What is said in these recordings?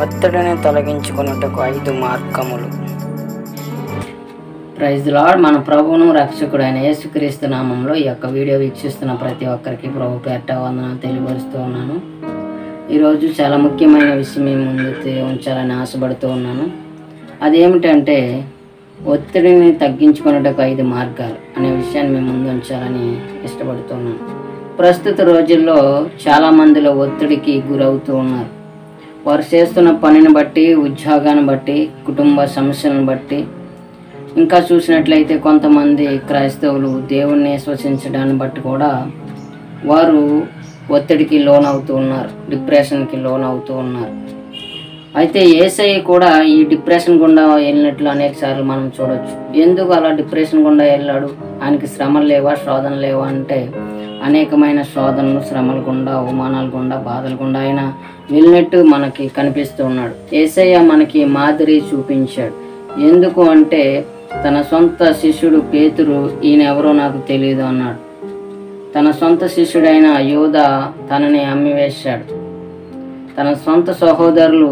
ఒత్తిడిని తొలగించుకొనుటకు ఐదు మార్గములు ప్రైజ్ లార్డ్ మన ప్రభువును రక్షకుడు అయిన యేసుక్రీస్తు నామంలో ఈ యొక్క వీడియో వీక్షిస్తున్న ప్రతి ఒక్కరికి ప్రభు పేట వందనాలు తెలియపరుస్తూ ఉన్నాను ఈరోజు చాలా ముఖ్యమైన విషయం మీ ముందు తె- ఉంచాలని ఆశపడుతూ ఉన్నాను అదేమిటంటే ఒత్తిడిని తగ్గించుకున్నటకు ఐదు మార్గాలు అనే విషయాన్ని మీ ముందు ఉంచాలని ఇష్టపడుతున్నాను ప్రస్తుత రోజుల్లో చాలా మందిలో ఒత్తిడికి గురవుతూ ఉన్నారు వారు చేస్తున్న పనిని బట్టి ఉద్యోగాన్ని బట్టి కుటుంబ సమస్యలను బట్టి ఇంకా చూసినట్లయితే కొంతమంది క్రైస్తవులు దేవుణ్ణి విశ్వసించడాన్ని బట్టి కూడా వారు ఒత్తిడికి లోన్ అవుతూ ఉన్నారు డిప్రెషన్కి లోన్ అవుతూ ఉన్నారు అయితే ఏసఐ కూడా ఈ డిప్రెషన్ గుండా వెళ్ళినట్లు అనేక సార్లు మనం చూడొచ్చు ఎందుకు అలా డిప్రెషన్ గుండా వెళ్ళాడు ఆయనకి శ్రమలు లేవా శోధనలు లేవా అంటే అనేకమైన శోధనలు శ్రమల గుండా అవమానాల గుండా బాధల గుండా ఆయన వెళ్ళినట్టు మనకి కనిపిస్తూ ఉన్నాడు ఏసయ్య మనకి మాదిరి చూపించాడు ఎందుకు అంటే తన సొంత శిష్యుడు పేతురు ఈయన ఎవరో నాకు తెలియదు అన్నాడు తన సొంత శిష్యుడైన యోధ తనని అమ్మివేశాడు తన సొంత సహోదరులు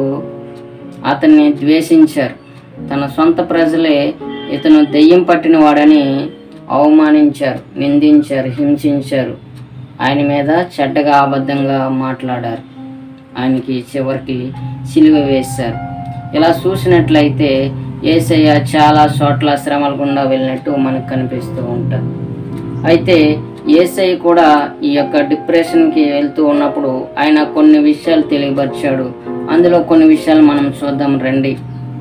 అతన్ని ద్వేషించారు తన సొంత ప్రజలే ఇతను దెయ్యం పట్టిన వాడని అవమానించారు నిందించారు హింసించారు ఆయన మీద చెడ్డగా అబద్ధంగా మాట్లాడారు ఆయనకి చివరికి సిలువ వేశారు ఇలా చూసినట్లయితే ఏసయ్య చాలా చోట్ల శ్రమల గుండా వెళ్ళినట్టు మనకు కనిపిస్తూ ఉంటారు అయితే ఏసై కూడా ఈ యొక్క డిప్రెషన్కి వెళ్తూ ఉన్నప్పుడు ఆయన కొన్ని విషయాలు తెలియపరిచాడు అందులో కొన్ని విషయాలు మనం చూద్దాం రండి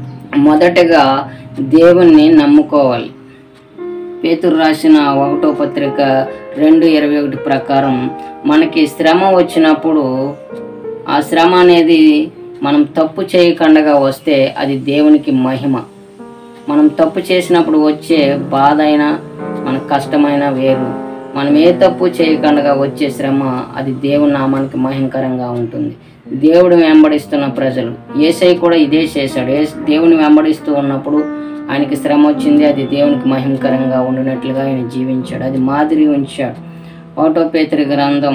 మొదటగా దేవుణ్ణి నమ్ముకోవాలి పేతురు రాసిన ఒకటో పత్రిక రెండు ఇరవై ఒకటి ప్రకారం మనకి శ్రమ వచ్చినప్పుడు ఆ శ్రమ అనేది మనం తప్పు చేయకుండా వస్తే అది దేవునికి మహిమ మనం తప్పు చేసినప్పుడు వచ్చే బాధ అయినా మన కష్టమైన వేరు మనం ఏ తప్పు చేయకుండా వచ్చే శ్రమ అది దేవుని నామానికి మహింకరంగా ఉంటుంది దేవుడు వెంబడిస్తున్న ప్రజలు ఏసై కూడా ఇదే చేశాడు ఏ దేవుని వెంబడిస్తూ ఉన్నప్పుడు ఆయనకి శ్రమ వచ్చింది అది దేవునికి మహిమకరంగా ఉండినట్లుగా ఆయన జీవించాడు అది మాదిరి ఉంచాడు ఒకటో పేతరి గ్రంథం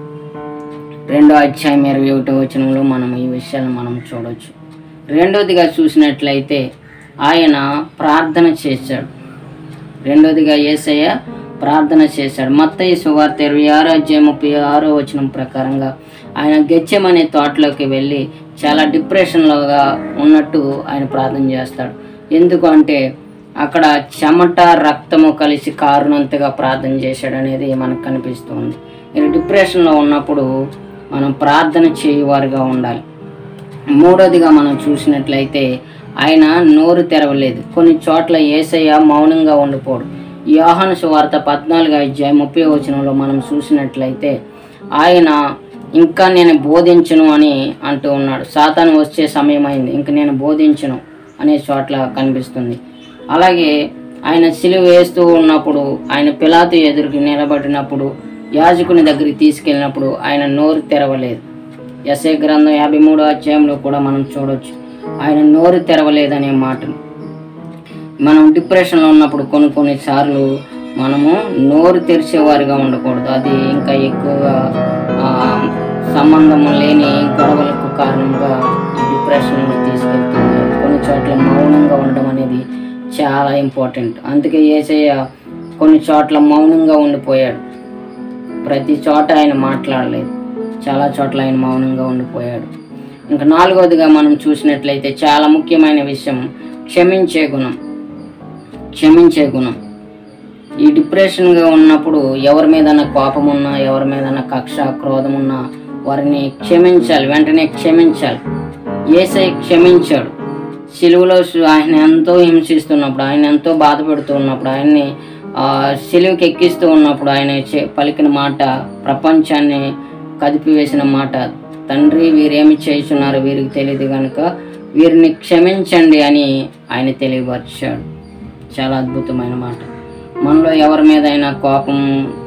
రెండో అధ్యాయం ఇరవై ఒకటో వచనంలో మనం ఈ విషయాలను మనం చూడవచ్చు రెండోదిగా చూసినట్లయితే ఆయన ప్రార్థన చేశాడు రెండోదిగా ఏసయ్య ప్రార్థన చేశాడు మత్తయి సువార్త ఇరవై ఆరో అధ్యాయం ముప్పై ఆరో వచనం ప్రకారంగా ఆయన గెచ్చమనే తోటలోకి వెళ్ళి చాలా డిప్రెషన్లోగా ఉన్నట్టు ఆయన ప్రార్థన చేస్తాడు ఎందుకు అంటే అక్కడ చెమట రక్తము కలిసి కారునంతగా ప్రార్థన చేశాడు అనేది మనకు కనిపిస్తుంది మీరు డిప్రెషన్లో ఉన్నప్పుడు మనం ప్రార్థన చేయవారుగా ఉండాలి మూడోదిగా మనం చూసినట్లయితే ఆయన నోరు తెరవలేదు కొన్ని చోట్ల ఏసయ్య మౌనంగా ఉండిపోడు యోహాను సువార్త పద్నాలుగు అధ్యాయం ముప్పై వచనంలో మనం చూసినట్లయితే ఆయన ఇంకా నేను బోధించను అని అంటూ ఉన్నాడు సాతాను వచ్చే సమయం అయింది ఇంక నేను బోధించను అనే చోట్ల కనిపిస్తుంది అలాగే ఆయన సిలువ వేస్తూ ఉన్నప్పుడు ఆయన పిలాతు ఎదురుకి నిలబడినప్పుడు యాజకుని దగ్గరికి తీసుకెళ్ళినప్పుడు ఆయన నోరు తెరవలేదు ఎస్ఏ గ్రంథం యాభై మూడో అధ్యాయంలో కూడా మనం చూడొచ్చు ఆయన నోరు తెరవలేదనే మాటను మనం డిప్రెషన్లో ఉన్నప్పుడు కొన్ని కొన్ని సార్లు మనము నోరు తెరిచేవారిగా ఉండకూడదు అది ఇంకా ఎక్కువగా ఆ, సంబంధం లేని గొడవలకు కారణంగా ఈ డిప్రెషన్ తీసుకెళ్తూ ఉంటుంది కొన్ని చోట్ల మౌనంగా ఉండడం అనేది చాలా ఇంపార్టెంట్ అందుకే ఏసయ్య కొన్ని చోట్ల మౌనంగా ఉండిపోయాడు ప్రతి చోట ఆయన మాట్లాడలేదు చాలా చోట్ల ఆయన మౌనంగా ఉండిపోయాడు ఇంకా నాలుగవదిగా మనం చూసినట్లయితే చాలా ముఖ్యమైన విషయం క్షమించే గుణం క్షమించే గుణం ఈ డిప్రెషన్గా ఉన్నప్పుడు ఎవరి మీదన్నా కోపం ఉన్నా ఎవరి మీదన్నా కక్ష క్రోధం ఉన్నా వారిని క్షమించాలి వెంటనే క్షమించాలి ఏసై క్షమించాడు సిలువలో సు- ఆయన ఎంతో హింసిస్తున్నప్పుడు ఆయన ఎంతో బాధ పెడుతూ ఉన్నప్పుడు ఆయన్ని ఆ, సిలువకి ఎక్కిస్తూ ఉన్నప్పుడు ఆయన చే- పలికిన మాట ప్రపంచాన్ని కదిపివేసిన మాట తండ్రి వీరేమి చేస్తున్నారు వీరికి తెలియదు కనుక వీరిని క్షమించండి అని ఆయన తెలియపరిచాడు చాలా అద్భుతమైన మాట మనలో ఎవరి మీద అయినా కోపం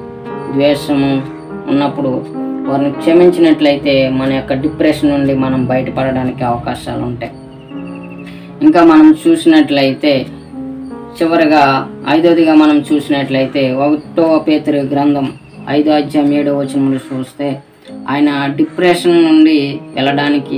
ద్వేషము ఉన్నప్పుడు వారిని క్షమించినట్లయితే మన యొక్క డిప్రెషన్ నుండి మనం బయటపడడానికి అవకాశాలు ఉంటాయి ఇంకా మనం చూసినట్లయితే చివరగా ఐదవదిగా మనం చూసినట్లయితే ఒకటో పేతురు గ్రంథం ఐదో అధ్యాయం ఏడో వచనములు చూస్తే ఆయన డిప్రెషన్ నుండి వెళ్ళడానికి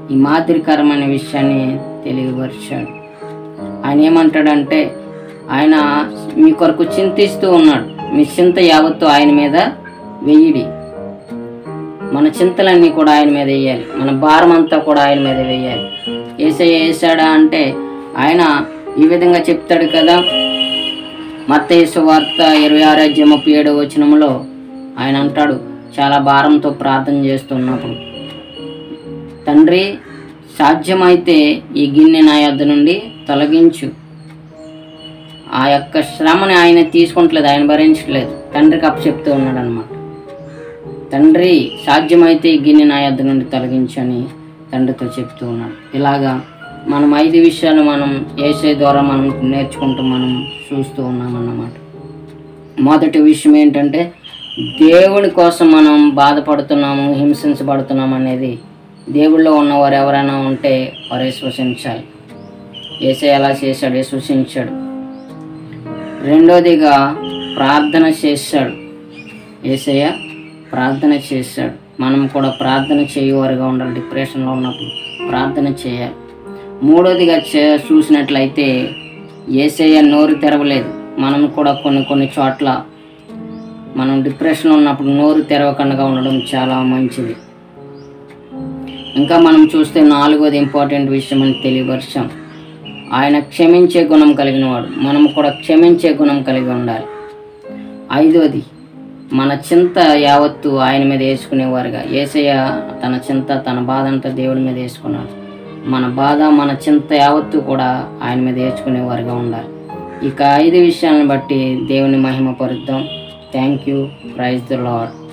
ఈ మాదిరికరమైన విషయాన్ని తెలియపరిచాడు ఆయన ఏమంటాడంటే ఆయన మీ కొరకు చింతిస్తూ ఉన్నాడు మీ చింత యావత్తు ఆయన మీద వెయ్యిడి మన చింతలన్నీ కూడా ఆయన మీద వేయాలి మన భారం అంతా కూడా ఆయన మీద వేయాలి ఏసయ్య వేసాడా అంటే ఆయన ఈ విధంగా చెప్తాడు కదా మత్తయేసు వార్త ఇరవై ఆరు అధ్యాయం ముప్పై ఏడో వచనంలో ఆయన అంటాడు చాలా భారంతో ప్రార్థన చేస్తున్నప్పుడు తండ్రి సాధ్యమైతే ఈ గిన్నె నా యొద్ద నుండి తొలగించు ఆ యొక్క శ్రమని ఆయన తీసుకుంటలేదు ఆయన భరించట్లేదు తండ్రికి అప్పు చెప్తూ ఉన్నాడు అనమాట తండ్రి సాధ్యమైతే ఈ గిన్నె నా యొద్ద నుండి తొలగించని తండ్రితో చెప్తూ ఉన్నాడు ఇలాగా మనం ఐదు విషయాలు మనం ఏసే ద్వారా మనం నేర్చుకుంటూ మనం చూస్తూ ఉన్నామన్నమాట మొదటి విషయం ఏంటంటే దేవుని కోసం మనం బాధపడుతున్నాము హింసించబడుతున్నాము అనేది దేవుళ్ళో ఉన్నవారు ఎవరైనా ఉంటే వారు విశ్వసించాలి ఏసే ఎలా చేశాడు విశ్వసించాడు రెండోదిగా ప్రార్థన చేశాడు ఏసయ్య ప్రార్థన చేశాడు మనం కూడా ప్రార్థన చేయవారుగా ఉండాలి డిప్రెషన్లో ఉన్నప్పుడు ప్రార్థన చేయాలి మూడోదిగా చే చూసినట్లయితే ఏసయ్య నోరు తెరవలేదు మనం కూడా కొన్ని కొన్ని చోట్ల మనం డిప్రెషన్లో ఉన్నప్పుడు నోరు తెరవకుండా ఉండడం చాలా మంచిది ఇంకా మనం చూస్తే నాలుగోది ఇంపార్టెంట్ విషయం అని తెలియపరిచాం ఆయన క్షమించే గుణం కలిగిన వాడు మనం కూడా క్షమించే గుణం కలిగి ఉండాలి ఐదోది మన చింత యావత్తు ఆయన మీద వేసుకునేవారుగా ఏసయ్య తన చింత తన బాధ అంతా దేవుడి మీద వేసుకున్నాడు మన బాధ మన చింత యావత్తు కూడా ఆయన మీద వేసుకునేవారుగా ఉండాలి ఇక ఐదు విషయాలను బట్టి దేవుని మహిమ పరుద్దాం thank you praise the lord